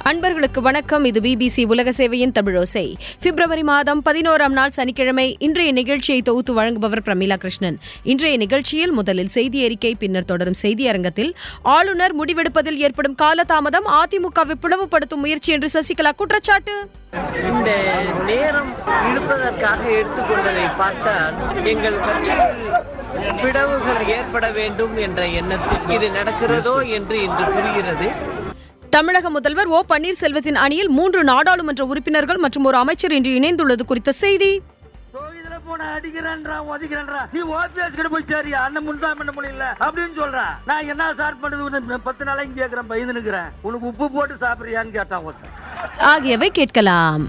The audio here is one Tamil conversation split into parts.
அன்பர்களுக்கு வணக்கம் இது பிபிசி உலக சேவையின் தமிழோசை பிப்ரவரி மாதம் பதினோராம் நாள் சனிக்கிழமை இன்றைய நிகழ்ச்சியை தொகுத்து வழங்குபவர் பிரமிளா கிருஷ்ணன் இன்றைய நிகழ்ச்சியில் முதலில் செய்தி அறிக்கை பின்னர் தொடரும் செய்தி அரங்கத்தில் ஆளுநர் முடிவெடுப்பதில் ஏற்படும் காலதாமதம் அதிமுகவை பிளவுபடுத்தும் முயற்சி என்று சசிகலா குற்றச்சாட்டு இந்த நேரம் இழுப்பதற்காக எடுத்துக்கொண்டதை பார்த்தால் எங்கள் கட்சியில் பிளவுகள் ஏற்பட வேண்டும் என்ற எண்ணத்தில் இது நடக்கிறதோ என்று இன்று புரிகிறது தமிழக முதல்வர் ஓ பன்னீர்செல்வத்தின் அணியில் மூன்று நாடாளுமன்ற உறுப்பினர்கள் மற்றும் ஒரு அமைச்சர் இன்று இணைந்துள்ளது குறித்த செய்தி இதுல போன அடிக்கிறேன்றா உதைக்கிறேன்றா நீ ஓபிஎஸ் கிட்ட போய் சரியா அண்ணன் முன்சாமி பண்ண முடியல அப்படின்னு சொல்றா நான் என்ன சார் பண்ணுது உன்னை பத்து நாளைக்கு கேட்கறேன் பயந்து நிக்கிறேன் உனக்கு உப்பு போட்டு சாப்பிடுறியான்னு கேட்டான் ஒருத்தன் ஆகியவை கேட்கலாம்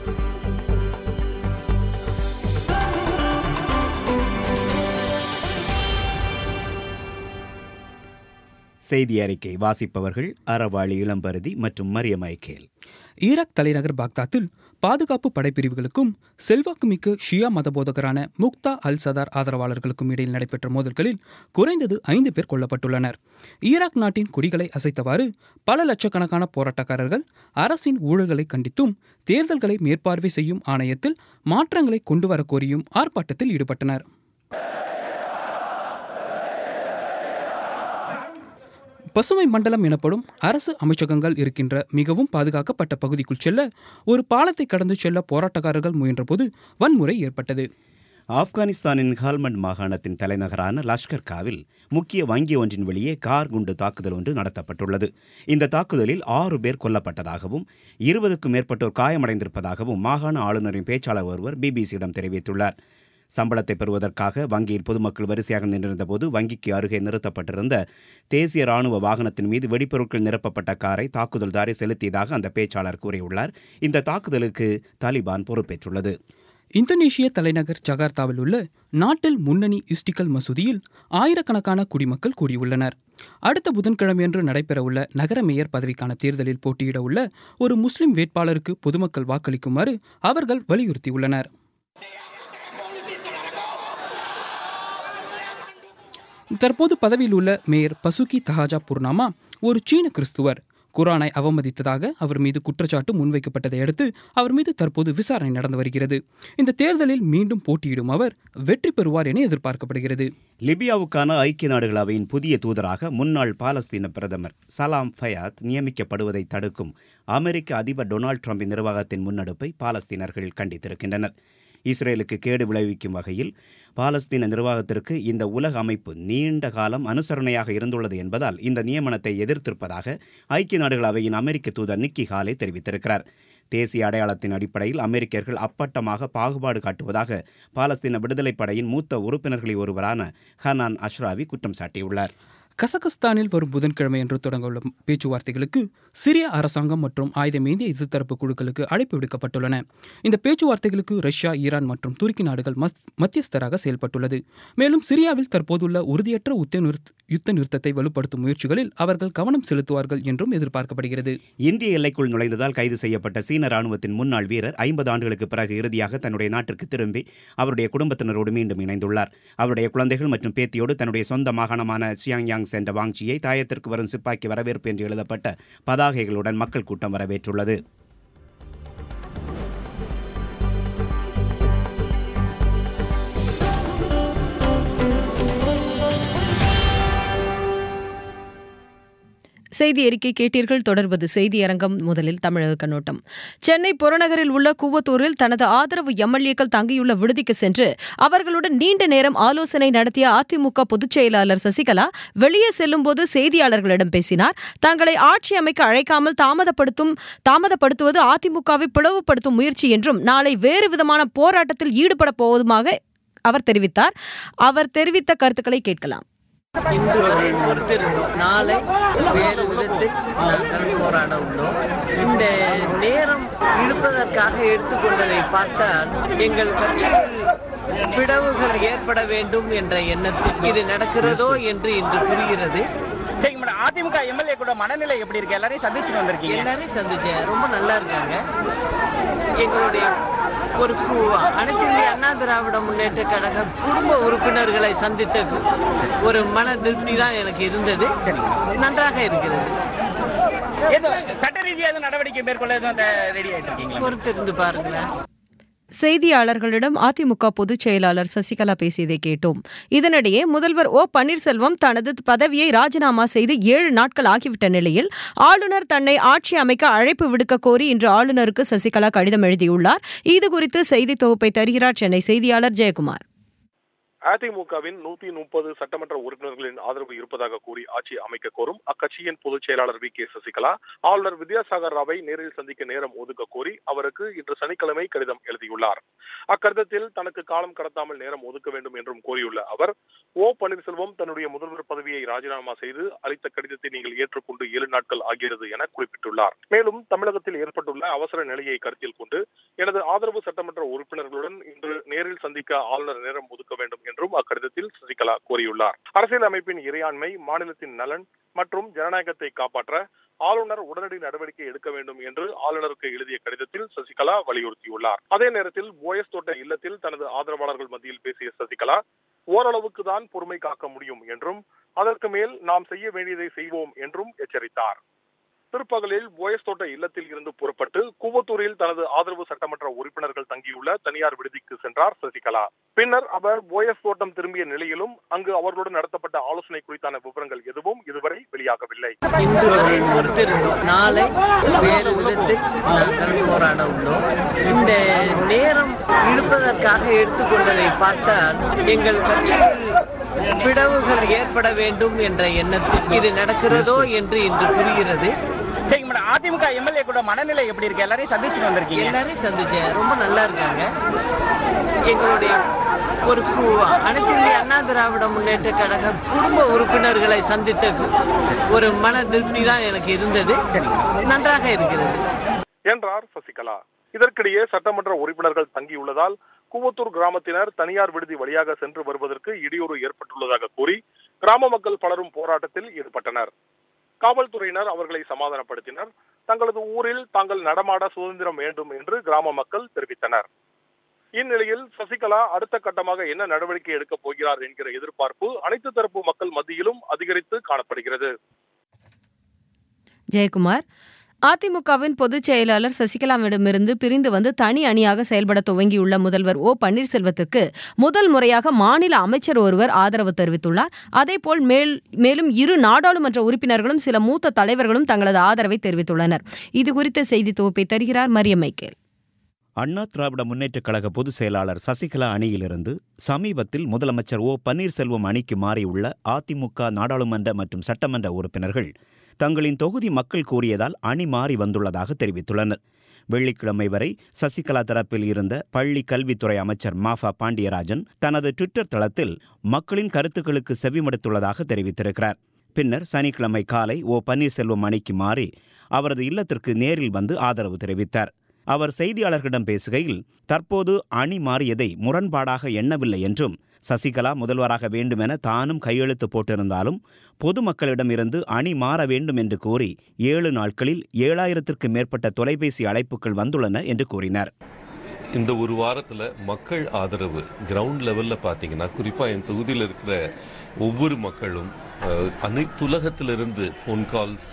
செய்தி அறிக்கை வாசிப்பவர்கள் அறவாளி இளம்பருதி மற்றும் மரியம் மைக்கேல் ஈராக் தலைநகர் பாக்தாத்தில் பாதுகாப்பு படைப்பிரிவுகளுக்கும் செல்வாக்குமிக்க ஷியா மதபோதகரான முக்தா அல் சதார் ஆதரவாளர்களுக்கும் இடையில் நடைபெற்ற மோதல்களில் குறைந்தது ஐந்து பேர் கொல்லப்பட்டுள்ளனர் ஈராக் நாட்டின் கொடிகளை அசைத்தவாறு பல லட்சக்கணக்கான போராட்டக்காரர்கள் அரசின் ஊழல்களை கண்டித்தும் தேர்தல்களை மேற்பார்வை செய்யும் ஆணையத்தில் மாற்றங்களை கொண்டு வர கோரியும் ஆர்ப்பாட்டத்தில் ஈடுபட்டனர் பசுமை மண்டலம் எனப்படும் அரசு அமைச்சகங்கள் இருக்கின்ற மிகவும் பாதுகாக்கப்பட்ட பகுதிக்குள் செல்ல ஒரு பாலத்தை கடந்து செல்ல போராட்டக்காரர்கள் முயன்றபோது வன்முறை ஏற்பட்டது ஆப்கானிஸ்தானின் ஹால்மண்ட் மாகாணத்தின் தலைநகரான லஷ்கர்காவில் முக்கிய வங்கி ஒன்றின் வெளியே கார் குண்டு தாக்குதல் ஒன்று நடத்தப்பட்டுள்ளது இந்த தாக்குதலில் ஆறு பேர் கொல்லப்பட்டதாகவும் இருபதுக்கும் மேற்பட்டோர் காயமடைந்திருப்பதாகவும் மாகாண ஆளுநரின் பேச்சாளர் ஒருவர் பிபிசியிடம் தெரிவித்துள்ளார் சம்பளத்தை பெறுவதற்காக வங்கியில் பொதுமக்கள் வரிசையாக நின்றிருந்தபோது வங்கிக்கு அருகே நிறுத்தப்பட்டிருந்த தேசிய ராணுவ வாகனத்தின் மீது வெடிப்பொருட்கள் நிரப்பப்பட்ட காரை தாக்குதல்தாரி செலுத்தியதாக அந்த பேச்சாளர் கூறியுள்ளார் இந்த தாக்குதலுக்கு தாலிபான் பொறுப்பேற்றுள்ளது இந்தோனேஷிய தலைநகர் ஜகார்த்தாவில் உள்ள நாட்டில் முன்னணி இஸ்டிக்கல் மசூதியில் ஆயிரக்கணக்கான குடிமக்கள் கூடியுள்ளனர் அடுத்த புதன்கிழமையன்று நடைபெறவுள்ள நகர மேயர் பதவிக்கான தேர்தலில் போட்டியிட உள்ள ஒரு முஸ்லிம் வேட்பாளருக்கு பொதுமக்கள் வாக்களிக்குமாறு அவர்கள் வலியுறுத்தியுள்ளனர் தற்போது பதவியில் உள்ள மேயர் பசுகி தஹாஜா புர்னாமா ஒரு சீன கிறிஸ்துவர் குரானை அவமதித்ததாக அவர் மீது குற்றச்சாட்டு முன்வைக்கப்பட்டதை அடுத்து அவர் மீது தற்போது விசாரணை நடந்து வருகிறது இந்த தேர்தலில் மீண்டும் போட்டியிடும் அவர் வெற்றி பெறுவார் என எதிர்பார்க்கப்படுகிறது லிபியாவுக்கான ஐக்கிய நாடுகள் அவையின் புதிய தூதராக முன்னாள் பாலஸ்தீன பிரதமர் சலாம் ஃபயாத் நியமிக்கப்படுவதை தடுக்கும் அமெரிக்க அதிபர் டொனால்டு டிரம்பின் நிர்வாகத்தின் முன்னெடுப்பை பாலஸ்தீனர்கள் கண்டித்திருக்கின்றனர் இஸ்ரேலுக்கு கேடு விளைவிக்கும் வகையில் பாலஸ்தீன நிர்வாகத்திற்கு இந்த உலக அமைப்பு நீண்ட காலம் அனுசரணையாக இருந்துள்ளது என்பதால் இந்த நியமனத்தை எதிர்த்திருப்பதாக ஐக்கிய நாடுகள் அவையின் அமெரிக்க தூதர் நிக்கி ஹாலே தெரிவித்திருக்கிறார் தேசிய அடையாளத்தின் அடிப்படையில் அமெரிக்கர்கள் அப்பட்டமாக பாகுபாடு காட்டுவதாக பாலஸ்தீன விடுதலைப் படையின் மூத்த உறுப்பினர்களில் ஒருவரான ஹனான் அஷ்ராவி குற்றம் சாட்டியுள்ளார் கசகஸ்தானில் வரும் புதன்கிழமை என்று தொடங்கவுள்ள பேச்சுவார்த்தைகளுக்கு சிரிய அரசாங்கம் மற்றும் ஆயுதமேந்திய எதிர்த்தரப்பு குழுக்களுக்கு அழைப்பு விடுக்கப்பட்டுள்ளன இந்த பேச்சுவார்த்தைகளுக்கு ரஷ்யா ஈரான் மற்றும் துருக்கி நாடுகள் மத்தியஸ்தராக செயல்பட்டுள்ளது மேலும் சிரியாவில் தற்போதுள்ள உறுதியற்ற உத்த நிறுத்த யுத்த நிறுத்தத்தை வலுப்படுத்தும் முயற்சிகளில் அவர்கள் கவனம் செலுத்துவார்கள் என்றும் எதிர்பார்க்கப்படுகிறது இந்திய எல்லைக்குள் நுழைந்ததால் கைது செய்யப்பட்ட சீன ராணுவத்தின் முன்னாள் வீரர் ஐம்பது ஆண்டுகளுக்கு பிறகு இறுதியாக தன்னுடைய நாட்டிற்கு திரும்பி அவருடைய குடும்பத்தினரோடு மீண்டும் இணைந்துள்ளார் அவருடைய குழந்தைகள் மற்றும் பேத்தியோடு தன்னுடைய சொந்த மாகாணமான சியாங்யாங் சென்ற வாங்சியை தாயத்திற்கு வரும் சிப்பாக்கி வரவேற்பு என்று எழுதப்பட்ட பதாகைகளுடன் மக்கள் கூட்டம் வரவேற்றுள்ளது செய்தி அறிக்கை கேட்டீர்கள் தொடர்வது செய்தி அரங்கம் முதலில் தமிழக கண்ணோட்டம் சென்னை புறநகரில் உள்ள கூவத்தூரில் தனது ஆதரவு எம்எல்ஏக்கள் தங்கியுள்ள விடுதிக்கு சென்று அவர்களுடன் நீண்ட நேரம் ஆலோசனை நடத்திய அதிமுக பொதுச் செயலாளர் சசிகலா வெளியே செல்லும்போது செய்தியாளர்களிடம் பேசினார் தங்களை ஆட்சி அமைக்க அழைக்காமல் தாமதப்படுத்தும் தாமதப்படுத்துவது அதிமுகவை பிளவுபடுத்தும் முயற்சி என்றும் நாளை வேறு விதமான போராட்டத்தில் ஈடுபட போவதுமாக அவர் தெரிவித்தார் அவர் தெரிவித்த கருத்துக்களை கேட்கலாம் இன்று வரை பொறுத்திருந்தோம் நாளை வேறு விதத்தில் நாங்கள் போராட உள்ளோம் இந்த நேரம் இழுப்பதற்காக எடுத்துக்கொண்டதை பார்த்தால் எங்கள் கட்சியில் பிளவுகள் ஏற்பட வேண்டும் என்ற எண்ணத்தில் இது நடக்கிறதோ என்று இன்று புரிகிறது சரிங்க மேடம் அதிமுக எம்எல்ஏ கூட மனநிலை எப்படி இருக்கு எல்லாரையும் சந்திச்சுட்டு வந்திருக்கீங்க எல்லாரையும் சந்திச்சேன் ரொம்ப நல்லா இருக்காங்க எங்களுடைய ஒரு கு- அனைத்து இந்திய அண்ணா திராவிட முன்னேற்ற கழக குடும்ப உறுப்பினர்களை சந்தித்த ஒரு மன திருப்தி தான் எனக்கு இருந்தது நன்றாக இருக்கிறது ஏதோ சட்ட ரீதியா எதுவும் நடவடிக்கை மேற்கொள்ள எதுவும் அந்த ரெடி ஆயிட்டு இருக்கீங்களா பொறுத்திருந்து பாருங்களேன் செய்தியாளர்களிடம் அதிமுக பொதுச் செயலாளர் சசிகலா பேசியதை கேட்டோம் இதனிடையே முதல்வர் ஓ பன்னீர்செல்வம் தனது பதவியை ராஜினாமா செய்து ஏழு நாட்கள் ஆகிவிட்ட நிலையில் ஆளுநர் தன்னை ஆட்சி அமைக்க அழைப்பு விடுக்க கோரி இன்று ஆளுநருக்கு சசிகலா கடிதம் எழுதியுள்ளார் இதுகுறித்து செய்தி தொகுப்பை தருகிறார் சென்னை செய்தியாளர் ஜெயக்குமார் அதிமுகவின் நூத்தி முப்பது சட்டமன்ற உறுப்பினர்களின் ஆதரவு இருப்பதாக கூறி ஆட்சி அமைக்க கோரும் அக்கட்சியின் பொதுச் செயலாளர் வி கே சசிகலா ஆளுநர் வித்யாசாகர் ராவை நேரில் சந்திக்க நேரம் ஒதுக்க கோரி அவருக்கு இன்று சனிக்கிழமை கடிதம் எழுதியுள்ளார் அக்கடிதத்தில் தனக்கு காலம் கடத்தாமல் நேரம் ஒதுக்க வேண்டும் என்றும் கோரியுள்ள அவர் ஓ பன்னீர்செல்வம் தன்னுடைய முதல்வர் பதவியை ராஜினாமா செய்து அளித்த கடிதத்தை நீங்கள் ஏற்றுக்கொண்டு ஏழு நாட்கள் ஆகிறது என குறிப்பிட்டுள்ளார் மேலும் தமிழகத்தில் ஏற்பட்டுள்ள அவசர நிலையை கருத்தில் கொண்டு எனது ஆதரவு சட்டமன்ற உறுப்பினர்களுடன் இன்று நேரில் சந்திக்க ஆளுநர் நேரம் ஒதுக்க வேண்டும் என்றும் அக்கடிதத்தில் சசிகலா கோரியுள்ளார் அரசியல் அமைப்பின் இறையாண்மை மாநிலத்தின் நலன் மற்றும் ஜனநாயகத்தை காப்பாற்ற ஆளுநர் உடனடி நடவடிக்கை எடுக்க வேண்டும் என்று ஆளுநருக்கு எழுதிய கடிதத்தில் சசிகலா வலியுறுத்தியுள்ளார் அதே நேரத்தில் போயஸ் தோட்ட இல்லத்தில் தனது ஆதரவாளர்கள் மத்தியில் பேசிய சசிகலா ஓரளவுக்கு தான் பொறுமை காக்க முடியும் என்றும் அதற்கு மேல் நாம் செய்ய வேண்டியதை செய்வோம் என்றும் எச்சரித்தார் பிற்பகலில் போயஸ் தோட்ட இல்லத்தில் இருந்து புறப்பட்டு கூவத்தூரில் தனது ஆதரவு சட்டமன்ற உறுப்பினர்கள் தங்கியுள்ள தனியார் விடுதிக்கு சென்றார் சசிகலா பின்னர் அவர் போயஸ் தோட்டம் திரும்பிய நிலையிலும் அங்கு அவர்களுடன் நடத்தப்பட்ட ஆலோசனை குறித்தான விவரங்கள் எதுவும் இதுவரை வெளியாகவில்லை இன்று வரை பொறுத்திருந்தோம் நாளை வேறு விதத்தில் நாங்கள் போராட உள்ளோம் இந்த நேரம் இழுப்பதற்காக எடுத்துக்கொண்டதை பார்த்தால் எங்கள் கட்சியில் பிளவுகள் ஏற்பட வேண்டும் என்ற எண்ணத்தில் இது நடக்கிறதோ என்று இன்று புரிகிறது சரி மேடம் அதிமுக எம்எல்ஏ கூட மனநிலை எப்படி இருக்கு எல்லாரையும் சந்திச்சுட்டு வந்திருக்கீங்க எல்லாரையும் சந்திச்சேன் ரொம்ப நல்லா இருக்காங்க எங்களுடைய ஒரு கு- அனைத்து இந்திய அண்ணா திராவிட முன்னேற்ற கழக குடும்ப உறுப்பினர்களை சந்தித்த ஒரு மன திருப்தி தான் எனக்கு இருந்தது நன்றாக இருக்கிறது என்றார் சசிகலா இதற்கிடையே சட்டமன்ற உறுப்பினர்கள் தங்கியுள்ளதால் கூவத்தூர் கிராமத்தினர் தனியார் விடுதி வழியாக சென்று வருவதற்கு இடையூறு ஏற்பட்டுள்ளதாக கூறி கிராம மக்கள் பலரும் போராட்டத்தில் ஈடுபட்டனர் காவல்துறையினர் அவர்களை சமாதானப்படுத்தினர் தங்களது ஊரில் தாங்கள் நடமாட சுதந்திரம் வேண்டும் என்று கிராம மக்கள் தெரிவித்தனர் இந்நிலையில் சசிகலா அடுத்த கட்டமாக என்ன நடவடிக்கை எடுக்கப் போகிறார் என்கிற எதிர்பார்ப்பு அனைத்து தரப்பு மக்கள் மத்தியிலும் அதிகரித்து காணப்படுகிறது ஜெயக்குமார் அதிமுகவின் பொதுச் செயலாளர் சசிகலாவிடமிருந்து பிரிந்து வந்து தனி அணியாக செயல்பட துவங்கியுள்ள முதல்வர் ஓ பன்னீர்செல்வத்துக்கு முதல் முறையாக மாநில அமைச்சர் ஒருவர் ஆதரவு தெரிவித்துள்ளார் அதேபோல் மேல் மேலும் இரு நாடாளுமன்ற உறுப்பினர்களும் சில மூத்த தலைவர்களும் தங்களது ஆதரவை தெரிவித்துள்ளனர் இதுகுறித்த செய்தி தொகுப்பை தருகிறார் மரியம் மைக்கேல் அண்ணா திராவிட முன்னேற்றக் கழக பொதுச் செயலாளர் சசிகலா அணியிலிருந்து சமீபத்தில் முதலமைச்சர் ஓ பன்னீர்செல்வம் அணிக்கு மாறியுள்ள அதிமுக நாடாளுமன்ற மற்றும் சட்டமன்ற உறுப்பினர்கள் தங்களின் தொகுதி மக்கள் கூறியதால் அணி மாறி வந்துள்ளதாக தெரிவித்துள்ளனர் வெள்ளிக்கிழமை வரை சசிகலா தரப்பில் இருந்த பள்ளி கல்வித்துறை அமைச்சர் மாஃபா பாண்டியராஜன் தனது ட்விட்டர் தளத்தில் மக்களின் கருத்துக்களுக்கு செவிமடுத்துள்ளதாக தெரிவித்திருக்கிறார் பின்னர் சனிக்கிழமை காலை ஓ பன்னீர்செல்வம் அணிக்கு மாறி அவரது இல்லத்திற்கு நேரில் வந்து ஆதரவு தெரிவித்தார் அவர் செய்தியாளர்களிடம் பேசுகையில் தற்போது அணி மாறியதை முரண்பாடாக எண்ணவில்லை என்றும் சசிகலா முதல்வராக வேண்டுமென தானும் கையெழுத்து போட்டிருந்தாலும் பொதுமக்களிடமிருந்து அணி மாற வேண்டும் என்று கூறி ஏழு நாட்களில் ஏழாயிரத்திற்கு மேற்பட்ட தொலைபேசி அழைப்புகள் வந்துள்ளன என்று கூறினார் இந்த ஒரு வாரத்தில் மக்கள் ஆதரவு கிரவுண்ட் லெவலில் பார்த்தீங்கன்னா குறிப்பாக என் தொகுதியில் இருக்கிற ஒவ்வொரு மக்களும் அஹ், அனைத்துலகத்திலிருந்து ஃபோன் கால்ஸ்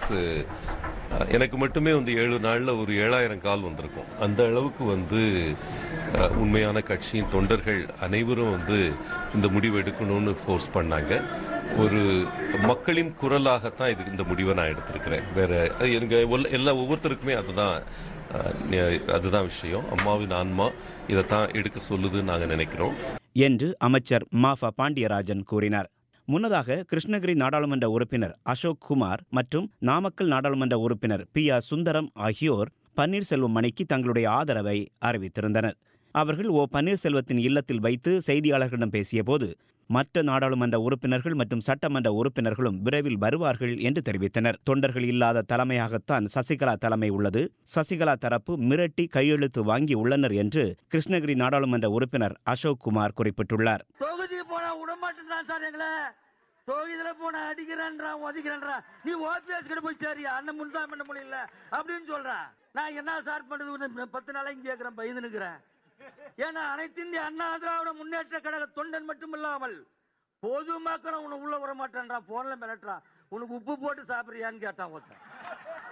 எனக்கு மட்டுமே வந்து ஏழு நாளில் ஒரு ஏழாயிரம் கால் வந்திருக்கும் அந்த அளவுக்கு வந்து அஹ், உண்மையான கட்சியின் தொண்டர்கள் அனைவரும் வந்து இந்த முடிவு எடுக்கணும்னு ஃபோர்ஸ் பண்ணாங்க ஒரு மக்களின் குரலாகத்தான் இது இந்த முடிவை நான் எடுத்திருக்கிறேன் வேற அது எனக்கு ஒல்- எல்லா ஒவ்வொருத்தருக்குமே அதுதான் அஹ், நி- அதுதான் விஷயம் அம்மாவின் ஆன்மா இதைத்தான் எடுக்க சொல்லுதுன்னு நாங்கள் நினைக்கிறோம் என்று அமைச்சர் மாஃபா பாண்டியராஜன் கூறினார் முன்னதாக கிருஷ்ணகிரி நாடாளுமன்ற உறுப்பினர் அசோக் குமார் மற்றும் நாமக்கல் நாடாளுமன்ற உறுப்பினர் பி ஆர் சுந்தரம் ஆகியோர் பன்னீர்செல்வம் மணிக்கு தங்களுடைய ஆதரவை அறிவித்திருந்தனர் அவர்கள் ஓ பன்னீர்செல்வத்தின் இல்லத்தில் வைத்து செய்தியாளர்களிடம் பேசியபோது மற்ற நாடாளுமன்ற உறுப்பினர்கள் மற்றும் சட்டமன்ற உறுப்பினர்களும் விரைவில் வருவார்கள் என்று தெரிவித்தனர் தொண்டர்கள் இல்லாத தலைமையாகத்தான் சசிகலா தலைமை உள்ளது சசிகலா தரப்பு மிரட்டி கையெழுத்து வாங்கி உள்ளனர் என்று கிருஷ்ணகிரி நாடாளுமன்ற உறுப்பினர் அசோக் குமார் குறிப்பிட்டுள்ளார் தொகுதி போனா விடமாட்டேன்றான் சார் எங்களை தொகுதியில போனா அடிக்கிறேன்றான் உதைக்கிறேன்றான் நீ ஓபிஎஸ் கிட்ட போய் சரியா அண்ணன் முன்சாமி பண்ண முடியல அப்படின்னு சொல்றான் நான் என்ன சார் பண்றது உன்னை பத்து நாளா இங்க கேட்கிறேன் பயந்து நிக்கிறேன் ஏன்னா அனைத்து இந்திய அண்ணா திராவிட முன்னேற்ற கழக தொண்டன் மட்டும் இல்லாமல் பொது மக்களும் உன்னை உள்ள வர மாட்டேன்றான் போன்ல மிரட்டுறான் உனக்கு உப்பு போட்டு சாப்பிடுறியான்னு கேட்டான் ஒருத்தன்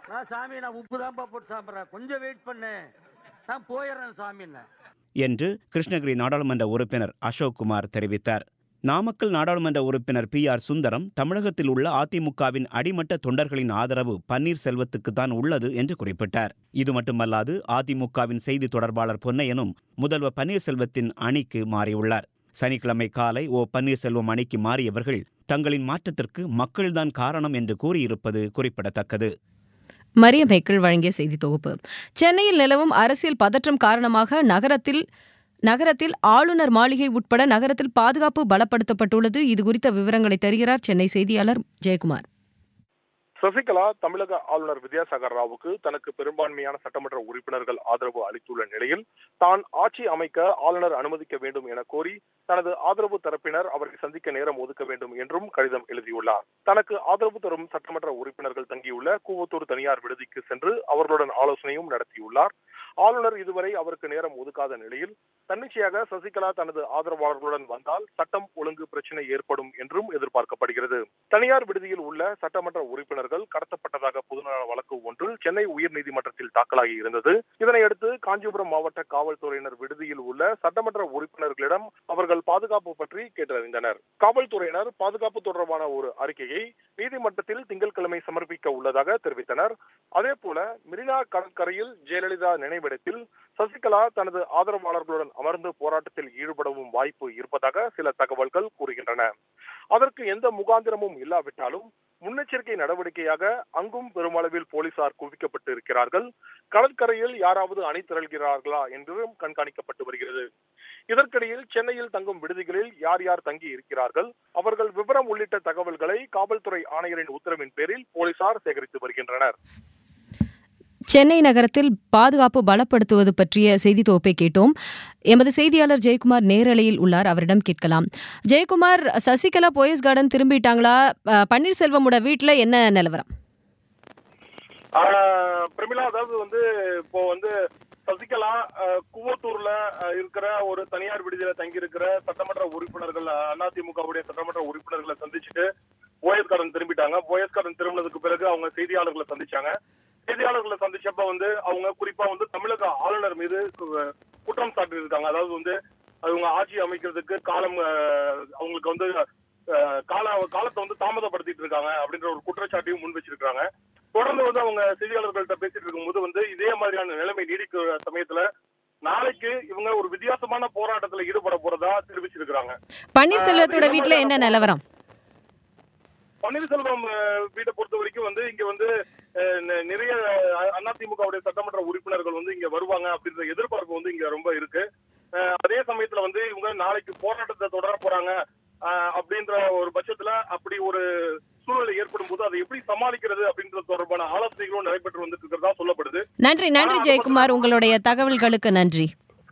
நான் சாமி நான் உப்பு தான்ப்பா போட்டு சாப்பிட்றேன் கொஞ்சம் வெயிட் பண்ணு நான் போயிடுறேன் சாமின்னு என்று கிருஷ்ணகிரி நாடாளுமன்ற உறுப்பினர் அசோக் குமார் தெரிவித்தார் நாமக்கல் நாடாளுமன்ற உறுப்பினர் பி ஆர் சுந்தரம் தமிழகத்தில் உள்ள அதிமுகவின் அடிமட்ட தொண்டர்களின் ஆதரவு பன்னீர்செல்வத்துக்கு தான் உள்ளது என்று குறிப்பிட்டார் இது மட்டுமல்லாது அதிமுகவின் செய்தி தொடர்பாளர் பொன்னையனும் முதல்வர் பன்னீர்செல்வத்தின் அணிக்கு மாறியுள்ளார் சனிக்கிழமை காலை ஓ பன்னீர்செல்வம் அணிக்கு மாறியவர்கள் தங்களின் மாற்றத்திற்கு மக்கள்தான் காரணம் என்று கூறியிருப்பது குறிப்பிடத்தக்கது மரிய மேக்கிள் வழங்கிய செய்தி தொகுப்பு சென்னையில் நிலவும் அரசியல் பதற்றம் காரணமாக நகரத்தில் நகரத்தில் ஆளுநர் மாளிகை உட்பட நகரத்தில் பாதுகாப்பு பலப்படுத்தப்பட்டுள்ளது இது குறித்த விவரங்களை தருகிறார் சென்னை செய்தியாளர் ஜெயக்குமார் சசிகலா தமிழக ஆளுநர் வித்யாசாகர் ராவுக்கு தனக்கு பெரும்பான்மையான சட்டமன்ற உறுப்பினர்கள் ஆதரவு அளித்துள்ள நிலையில் தான் ஆட்சி அமைக்க ஆளுநர் அனுமதிக்க வேண்டும் என கோரி தனது ஆதரவு தரப்பினர் அவரை சந்திக்க நேரம் ஒதுக்க வேண்டும் என்றும் கடிதம் எழுதியுள்ளார் தனக்கு ஆதரவு தரும் சட்டமன்ற உறுப்பினர்கள் தங்கியுள்ள கூவத்தூர் தனியார் விடுதிக்கு சென்று அவர்களுடன் ஆலோசனையும் நடத்தியுள்ளார் ஆளுநர் இதுவரை அவருக்கு நேரம் ஒதுக்காத நிலையில் தன்னிச்சையாக சசிகலா தனது ஆதரவாளர்களுடன் வந்தால் சட்டம் ஒழுங்கு பிரச்சனை ஏற்படும் என்றும் எதிர்பார்க்கப்படுகிறது தனியார் விடுதியில் உள்ள சட்டமன்ற உறுப்பினர்கள் கடத்தப்பட்டதாக பொதுநல வழக்கு ஒன்று சென்னை உயர்நீதிமன்றத்தில் தாக்கலாகி இருந்தது இதனையடுத்து காஞ்சிபுரம் மாவட்ட காவல்துறையினர் விடுதியில் உள்ள சட்டமன்ற உறுப்பினர்களிடம் அவர்கள் பாதுகாப்பு பற்றி கேட்டறிந்தனர் காவல்துறையினர் பாதுகாப்பு தொடர்பான ஒரு அறிக்கையை நீதிமன்றத்தில் திங்கட்கிழமை சமர்ப்பிக்க உள்ளதாக தெரிவித்தனர் அதே போல மெரினா கடற்கரையில் ஜெயலலிதா நினைவிடத்தில் சசிகலா தனது ஆதரவாளர்களுடன் அமர்ந்து போராட்டத்தில் ஈடுபடவும் வாய்ப்பு இருப்பதாக சில தகவல்கள் கூறுகின்றன அதற்கு எந்த முகாந்திரமும் இல்லாவிட்டாலும் முன்னெச்சரிக்கை நடவடிக்கையாக அங்கும் பெருமளவில் போலீசார் குவிக்கப்பட்டு இருக்கிறார்கள் கடற்கரையில் யாராவது அணி திரள்கிறார்களா என்றும் கண்காணிக்கப்பட்டு வருகிறது இதற்கிடையில் சென்னையில் தங்கும் விடுதிகளில் யார் யார் தங்கி இருக்கிறார்கள் அவர்கள் விவரம் உள்ளிட்ட தகவல்களை காவல்துறை ஆணையரின் உத்தரவின் பேரில் போலீசார் சேகரித்து வருகின்றனர் சென்னை நகரத்தில் பாதுகாப்பு பலப்படுத்துவது பற்றிய செய்தி தொகுப்பை கேட்டோம் எமது செய்தியாளர் ஜெயக்குமார் நேரலையில் உள்ளார் அவரிடம் கேட்கலாம் ஜெயக்குமார் சசிகலா போயஸ் கார்டன் திரும்பிட்டாங்களா அஹ், பன்னீர்செல்வமோட வீட்டில் என்ன நிலவரம் ஆஹ் பிரமிளா அதாவது வந்து இப்போ வந்து சசிகலா ஆஹ் கூவத்தூர்ல ஆஹ் இருக்கிற ஒரு தனியார் விடுதியில தங்கி இருக்கிற சட்டமன்ற உறுப்பினர்கள் அதிமுகவுடைய சட்டமன்ற உறுப்பினர்களை சந்திச்சுட்டு போயஸ்காரன் திரும்பிட்டாங்க போயஸ்காரன் திரும்பினதுக்கு பிறகு அவங்க செய்தியாளர்களை சந்திச்சாங்க செய்தியாளர்களை சந்திச்சப்ப வந்து அவங்க குறிப்பா வந்து தமிழக ஆளுநர் மீது கு- குற்றம் சாட்டியிருக்காங்க அதாவது வந்து அவங்க ஆட்சி அமைக்கிறதுக்கு காலம் ஆஹ் அவங்களுக்கு வந்து ஆஹ் கால காலத்தை வந்து தாமதப்படுத்திட்டு இருக்காங்க அப்படின்ற ஒரு குற்றச்சாட்டையும் முன் வச்சிருக்காங்க தொடர்ந்து வந்து அவங்க செய்தியாளர்கள்ட்ட பேசிட்டு இருக்கும்போது வந்து இதே மாதிரியான நிலைமை நீடிக்கிற சமயத்துல நாளைக்கு இவங்க ஒரு வித்தியாசமான போராட்டத்துல ஈடுபட போறதா தெரிவிச்சிருக்காங்க பன்னீர்செல்வத்தோட வீட்டில் என்ன நிலவரம் பன்னீர்செல்வம் அஹ், வீட்டை பொறுத்த வரைக்கும் வந்து இங்க வந்து அஹ், நி- நிறைய அஹ், அதிமுகவுடைய சட்டமன்ற உறுப்பினர்கள் வந்து இங்க வருவாங்க அப்படின்ற எதிர்பார்ப்பு வந்து இங்க ரொம்ப இருக்கு அஹ், அதே சமயத்துல வந்து இவங்க நாளைக்கு போராட்டத்தை தொடர போறாங்க அஹ், அப்படின்ற ஒரு பட்சத்துல அப்படி ஒரு சூழ்நிலை ஏற்படும் போது அதை எப்படி சமாளிக்கிறது அப்படின்றது தொடர்பான ஆலோசனைகளும் நடைபெற்று வந்துட்டு இருக்கிறதா சொல்லப்படுது நன்றி நன்றி ஜெயக்குமார் உங்களுடைய தகவல்களுக்கு நன்றி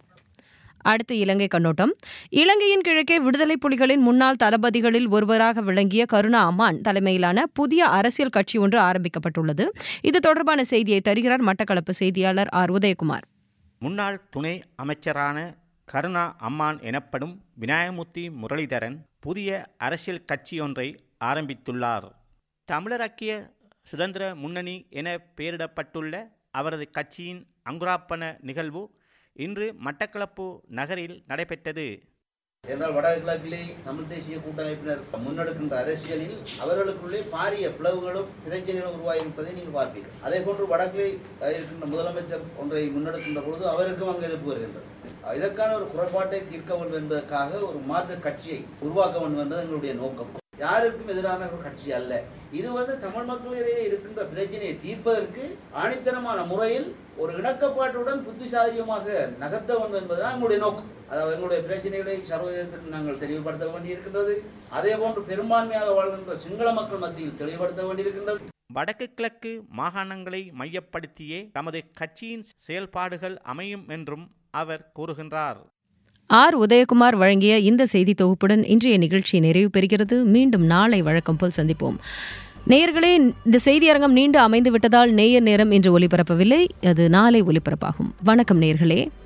அடுத்து இலங்கை கண்ணோட்டம் இலங்கையின் கிழக்கே விடுதலை புலிகளின் முன்னாள் தளபதிகளில் ஒருவராக விளங்கிய கருணா அம்மான் தலைமையிலான புதிய அரசியல் கட்சி ஒன்று ஆரம்பிக்கப்பட்டுள்ளது இது தொடர்பான செய்தியை தருகிறார் மட்டக்களப்பு செய்தியாளர் ஆர் உதயகுமார் முன்னாள் துணை அமைச்சரான கருணா அம்மான் எனப்படும் விநாயகமூர்த்தி முரளிதரன் புதிய அரசியல் கட்சியொன்றை ஆரம்பித்துள்ளார் தமிழர் ஐக்கிய சுதந்திர முன்னணி என பெயரிடப்பட்டுள்ள அவரது கட்சியின் அங்குராப்பண நிகழ்வு இன்று மட்டக்களப்பு நகரில் நடைபெற்றது என்றால் வடகிழக்கிலே தமிழ் தேசிய கூட்டமைப்பினர் முன்னெடுக்கின்ற அரசியலில் அவர்களுக்குள்ளே பாரிய பிளவுகளும் பிரச்சனைகளும் உருவாகியிருப்பதை நீங்கள் பார்ப்பீர்கள் அதே போன்று வடக்கிலே இருக்கின்ற முதலமைச்சர் ஒன்றை முன்னெடுக்கின்ற பொழுது அவருக்கும் அங்கு எதிர்ப்பு வருகின்றது இதற்கான ஒரு குறைபாட்டை தீர்க்க வேண்டும் என்பதற்காக ஒரு மாற்று கட்சியை உருவாக்க வேண்டும் என்பது எங்களுடைய நோக்கம் யாருக்கும் எதிரான ஒரு கட்சி அல்ல இது வந்து தமிழ் மக்களிடையே இருக்கின்ற பிரச்சனையை தீர்ப்பதற்கு ஆணித்தனமான முறையில் ஒரு இணக்கப்பாட்டுடன் புத்திசாலியமாக நகர்த்த வேண்டும் என்பதுதான் எங்களுடைய நோக்கம் அதாவது எங்களுடைய பிரச்சனைகளை சர்வதேசத்துக்கு நாங்கள் தெளிவுபடுத்த வேண்டியிருக்கின்றது அதே போன்று பெரும்பான்மையாக வாழ்கின்ற சிங்கள மக்கள் மத்தியில் தெளிவுபடுத்த வேண்டியிருக்கின்றது வடக்கு கிழக்கு மாகாணங்களை மையப்படுத்தியே தமது கட்சியின் செயல்பாடுகள் அமையும் என்றும் அவர் கூறுகின்றார் ஆர் உதயகுமார் வழங்கிய இந்த செய்தி தொகுப்புடன் இன்றைய நிகழ்ச்சி நிறைவு பெறுகிறது மீண்டும் நாளை வழக்கம் போல் சந்திப்போம் நேயர்களே இந்த செய்தியரங்கம் நீண்டு அமைந்து விட்டதால் நேயர் நேரம் இன்று ஒலிபரப்பவில்லை அது நாளை ஒலிபரப்பாகும் வணக்கம் நேயர்களே